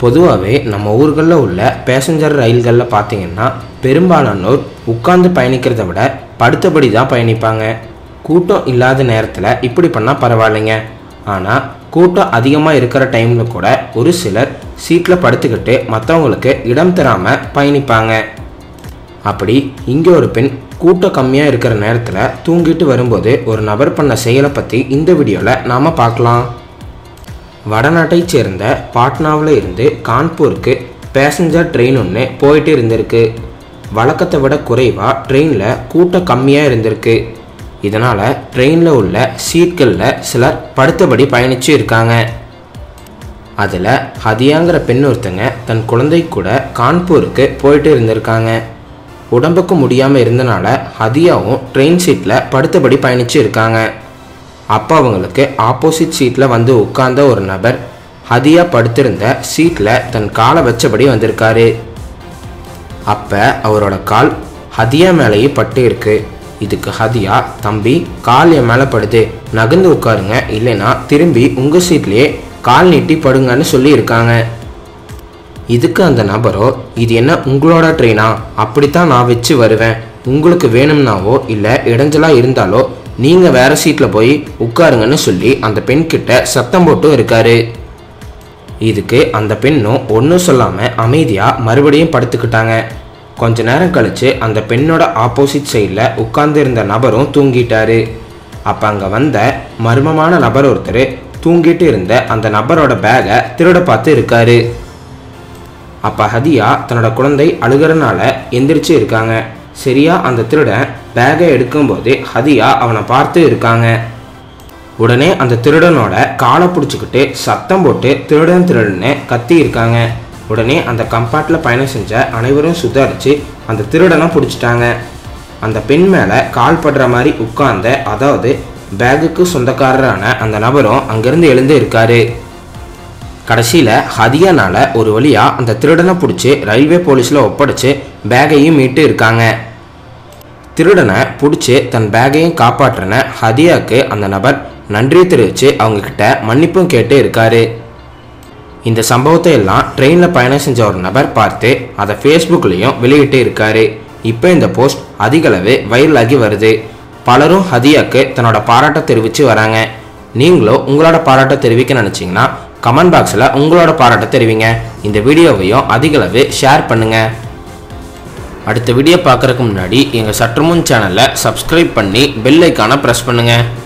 பொதுவாகவே நம்ம ஊர்களில் உள்ள பேசஞ்சர் ரயில்களில் பார்த்தீங்கன்னா பெரும்பாலானோர் உட்கார்ந்து பயணிக்கிறத விட படுத்தபடி தான் பயணிப்பாங்க கூட்டம் இல்லாத நேரத்தில் இப்படி பண்ணால் பரவாயில்லைங்க ஆனால் கூட்டம் அதிகமாக இருக்கிற டைமில் கூட ஒரு சிலர் சீட்டில் படுத்துக்கிட்டு மற்றவங்களுக்கு இடம் தராமல் பயணிப்பாங்க அப்படி இங்கே ஒரு பெண் கூட்டம் கம்மியாக இருக்கிற நேரத்தில் தூங்கிட்டு வரும்போது ஒரு நபர் பண்ண செயலை பற்றி இந்த வீடியோவில் நாம் பார்க்கலாம் வடநாட்டைச் சேர்ந்த பாட்னாவில் இருந்து கான்பூருக்கு பேசஞ்சர் ட்ரெயின் ஒன்று போயிட்டு இருந்திருக்கு வழக்கத்தை விட குறைவாக ட்ரெயினில் கூட்டம் கம்மியாக இருந்திருக்கு இதனால் ட்ரெயினில் உள்ள சீட்களில் சிலர் படுத்தபடி பயணிச்சு இருக்காங்க அதில் ஹதியாங்கிற பெண் ஒருத்தங்க தன் குழந்தை கூட கான்பூருக்கு போயிட்டு இருந்திருக்காங்க உடம்புக்கு முடியாமல் இருந்தனால ஹதியாவும் ட்ரெயின் சீட்டில் படுத்தபடி பயணிச்சு இருக்காங்க அப்போ அவங்களுக்கு ஆப்போசிட் சீட்டில் வந்து உட்கார்ந்த ஒரு நபர் ஹதியா படுத்திருந்த சீட்டில் தன் காலை வச்சபடி வந்திருக்காரு அப்போ அவரோட கால் ஹதியா மேலேயே பட்டு இருக்கு இதுக்கு ஹதியா தம்பி கால் என் மேலே படுது நகர்ந்து உட்காருங்க இல்லைன்னா திரும்பி உங்கள் சீட்லேயே கால் நீட்டி படுங்கன்னு சொல்லி இருக்காங்க இதுக்கு அந்த நபரோ இது என்ன உங்களோட ட்ரெயினா அப்படித்தான் நான் வச்சு வருவேன் உங்களுக்கு வேணும்னாவோ இல்லை இடைஞ்சலாக இருந்தாலோ நீங்கள் வேற சீட்டில் போய் உட்காருங்கன்னு சொல்லி அந்த பெண் கிட்ட சத்தம் போட்டும் இருக்காரு இதுக்கு அந்த பெண்ணும் ஒன்றும் சொல்லாமல் அமைதியாக மறுபடியும் படுத்துக்கிட்டாங்க கொஞ்ச நேரம் கழிச்சு அந்த பெண்ணோட ஆப்போசிட் சைடில் உட்கார்ந்து இருந்த நபரும் தூங்கிட்டாரு அப்போ அங்கே வந்த மர்மமான நபர் ஒருத்தர் தூங்கிட்டு இருந்த அந்த நபரோட பேகை திருட பார்த்து இருக்காரு அப்போ ஹதியா தன்னோட குழந்தை அழுகிறனால எந்திரிச்சு இருக்காங்க சரியா அந்த திருடன் பேகை எடுக்கும்போது ஹதியா அவனை பார்த்து இருக்காங்க உடனே அந்த திருடனோட காலை பிடிச்சிக்கிட்டு சத்தம் போட்டு திருடன் திருடன்னு கத்தி இருக்காங்க உடனே அந்த கம்பார்ட்டில் பயணம் செஞ்ச அனைவரும் சுதாரித்து அந்த திருடனை பிடிச்சிட்டாங்க அந்த பெண் மேலே கால் படுற மாதிரி உட்கார்ந்த அதாவது பேகுக்கு சொந்தக்காரரான அந்த நபரும் அங்கேருந்து எழுந்து இருக்காரு கடைசியில் ஹதியானால ஒரு வழியாக அந்த திருடனை பிடிச்சி ரயில்வே போலீஸில் ஒப்படைச்சு பேகையும் மீட்டு இருக்காங்க திருடனை பிடிச்சி தன் பேகையும் காப்பாற்றின ஹதியாக்கு அந்த நபர் நன்றி தெரிவித்து அவங்கக்கிட்ட மன்னிப்பும் கேட்டு இருக்காரு இந்த சம்பவத்தை எல்லாம் ட்ரெயினில் பயணம் செஞ்ச ஒரு நபர் பார்த்து அதை ஃபேஸ்புக்லேயும் வெளியிட்டு இருக்காரு இப்போ இந்த போஸ்ட் அதிகளவு வைரலாகி வருது பலரும் ஹதியாக்கு தன்னோட பாராட்டை தெரிவித்து வராங்க நீங்களும் உங்களோட பாராட்டை தெரிவிக்க நினச்சிங்கன்னா கமெண்ட் பாக்ஸில் உங்களோட பாராட்டை தெரிவிங்க இந்த வீடியோவையும் அதிகளவு ஷேர் பண்ணுங்கள் அடுத்த வீடியோ பார்க்குறதுக்கு முன்னாடி எங்கள் சற்றுமுன் சேனலை சப்ஸ்கிரைப் பண்ணி பெல் ஐக்கானை ப்ரெஸ் பண்ணுங்கள்